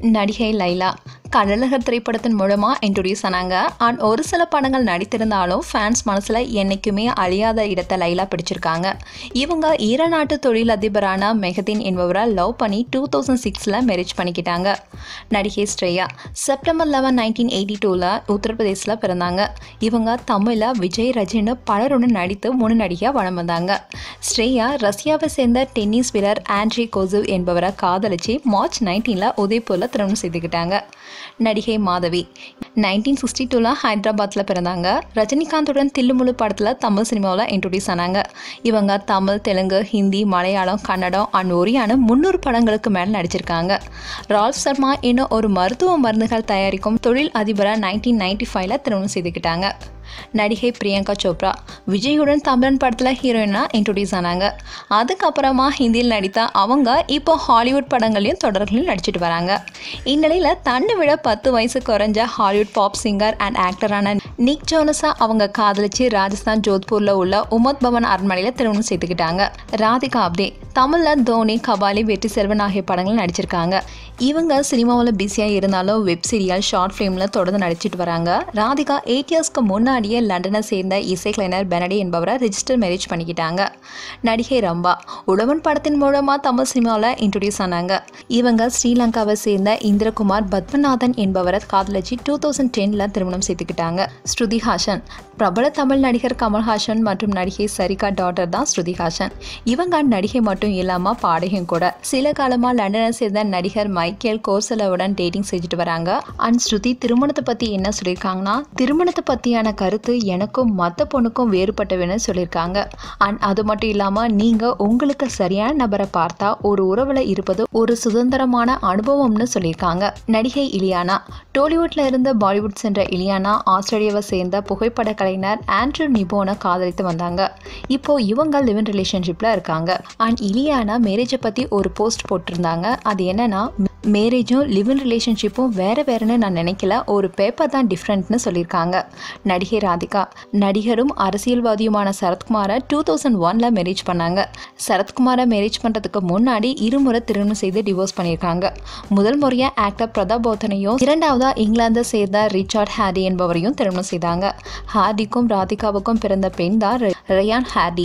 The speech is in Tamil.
நடிகை லைலா கடலகர் திரைப்படத்தின் மூலமாக இன்ட்ரடியூஸ் ஆனாங்க அண்ட் ஒரு சில படங்கள் நடித்திருந்தாலும் ஃபேன்ஸ் மனசில் என்றைக்குமே அழியாத இடத்தை லைலா பிடிச்சிருக்காங்க இவங்க ஈரநாட்டு தொழிலதிபரான மெஹதீன் என்பவரை லவ் பண்ணி டூ தௌசண்ட் சிக்ஸில் மேரேஜ் பண்ணிக்கிட்டாங்க நடிகை Shriya September eleven nineteen eighty டூவில் உத்தரப்பிரதேசில் பிறந்தாங்க இவங்க தமிழில் விஜய் ரஜினி பலருடன் நடித்து முன்னடியாக வளம் வந்தாங்க ஸ்ரேயா ரஷ்யாவை சேர்ந்த டென்னிஸ் வீரர் ஆண்ட்ரி கோசிவ் என்பவரை காதலிச்சு மார்ச் நைன்டீனில் உதய்பூரில் திருமணம் செய்துக்கிட்டாங்க நடிகை மாதவி நைன்டீன் சிக்ஸ்டி டூவில் ஹைதராபாத்தில் பிறந்தாங்க ரஜினிகாந்துடன் தில்லுமுழு படத்தில் தமிழ் சினிமாவில் இன்ட்ரடியூஸ் ஆனாங்க இவங்க தமிழ் தெலுங்கு ஹிந்தி மலையாளம் கன்னடம் அண்ட் ஒரியான முந்நூறு படங்களுக்கு மேலே நடிச்சிருக்காங்க ரால்ஃப் சர்மா இன்னும் ஒரு மருத்துவ மருந்துகள் தயாரிக்கும் தொழில் அதிபரை நைன்டீன் நைன்டி ஃபைவ்ல திருமணம் செய்துக்கிட்டாங்க நடிகை பிரியங்கா சோப்ரா விஜயுடன் தமிழன் படத்தில் ஹீரோயினாக இன்ட்ரடியூஸ் ஆனாங்க அதுக்கப்புறமா ஹிந்தியில் நடித்த அவங்க இப்போ ஹாலிவுட் படங்களையும் தொடர்களையும் நடிச்சிட்டு வராங்க இந்நிலையில் தன்னை விட பத்து வயசு குறைஞ்ச ஹாலிவுட் பாப் சிங்கர் அண்ட் ஆக்டரான நிக் ஜோனஸா அவங்க காதலிச்சு ராஜஸ்தான் ஜோத்பூரில் உள்ள உமத் பவன் அரண்மனையில் திருமணம் செய்துக்கிட்டாங்க ராதிகா அப்தே தமிழில் தோனி கபாலி வெற்றி செல்வன் ஆகிய படங்கள் நடிச்சிருக்காங்க இவங்க சினிமாவில் பிஸியாக இருந்தாலும் வெப் சீரியல் ஷார்ட் ஃபிலிமில் தொடர்ந்து நடிச்சிட்டு வராங்க ராதிகா எயிட் இயர்ஸ்க்கு முன்னாடியே லண்டனை சேர்ந்த இசைக்கலைஞர் பெனடி என்பவரை ரிஜிஸ்டர் மேரேஜ் பண்ணிக்கிட்டாங்க நடிகை ரம்பா உழவன் படத்தின் மூலமாக தமிழ் சினிமாவில் இன்ட்ரடியூஸ் ஆனாங்க இவங்க ஸ்ரீலங்காவை சேர்ந்த இந்திரகுமார் பத்மநாதன் என்பவரை காதலிச்சு டூ தௌசண்ட் டென்னில் திருமணம் செய்துக்கிட்டாங்க ஸ்ருதி ஹாசன் பிரபல தமிழ் நடிகர் கமல்ஹாசன் மற்றும் நடிகை சரிகா டாட்டர் தான் ஸ்ருதி ஹாசன் இவங்க நடிகை மட்டும் இல்லாமல் பாடகையும் கூட சில காலமாக லண்டனை சேர்ந்த நடிகர் மைக்கேல் கோர்சலவுடன் டேட்டிங் செஞ்சுட்டு வராங்க அண்ட் ஸ்ருதி திருமணத்தை பற்றி என்ன சொல்லியிருக்காங்கன்னா திருமணத்தை பற்றியான கருத்து எனக்கும் மற்ற பொண்ணுக்கும் வேறுபட்டவன்னு சொல்லியிருக்காங்க அண்ட் அது மட்டும் இல்லாமல் நீங்கள் உங்களுக்கு சரியான நபரை பார்த்தா ஒரு உறவில் இருப்பது ஒரு சுதந்திரமான அனுபவம்னு சொல்லியிருக்காங்க நடிகை இலியானா டோலிவுட்ல இருந்து பாலிவுட் சென்ற இலியானா ஆஸ்திரேலியாவை சேர்ந்த புகைப்பட கலைஞர் ஆண்ட்ரூ நிபோனை காதலித்து வந்தாங்க இப்போ இவங்க லிவ் ரிலேஷன்ஷிப்ல இருக்காங்க அண்ட் இலியானா மேரேஜை பத்தி ஒரு போஸ்ட் போட்டிருந்தாங்க அது என்னன்னா மேரேஜும் லிவ் இன் ரிலேஷன்ஷிப்பும் வேற வேறுன்னு நான் நினைக்கல ஒரு பேப்பர் தான் டிஃப்ரெண்ட்னு சொல்லியிருக்காங்க நடிகை ராதிகா நடிகரும் அரசியல்வாதியுமான சரத்குமாரை டூ தௌசண்ட் ஒன்ல மேரேஜ் பண்ணாங்க சரத்குமாரை மேரேஜ் பண்ணுறதுக்கு முன்னாடி இருமுறை திருமணம் செய்து டிவோர்ஸ் பண்ணியிருக்காங்க முதல் முறையாக ஆக்டர் பிரதாப் போத்தனையும் இரண்டாவதா இங்கிலாந்தை சேர்ந்த ரிச்சார்ட் ஹாரி என்பவரையும் திருமணம் செய்தாங்க ஹார்டிக்கும் ராதிகாவுக்கும் பிறந்த பெண் தான் ரயான் ஹார்டி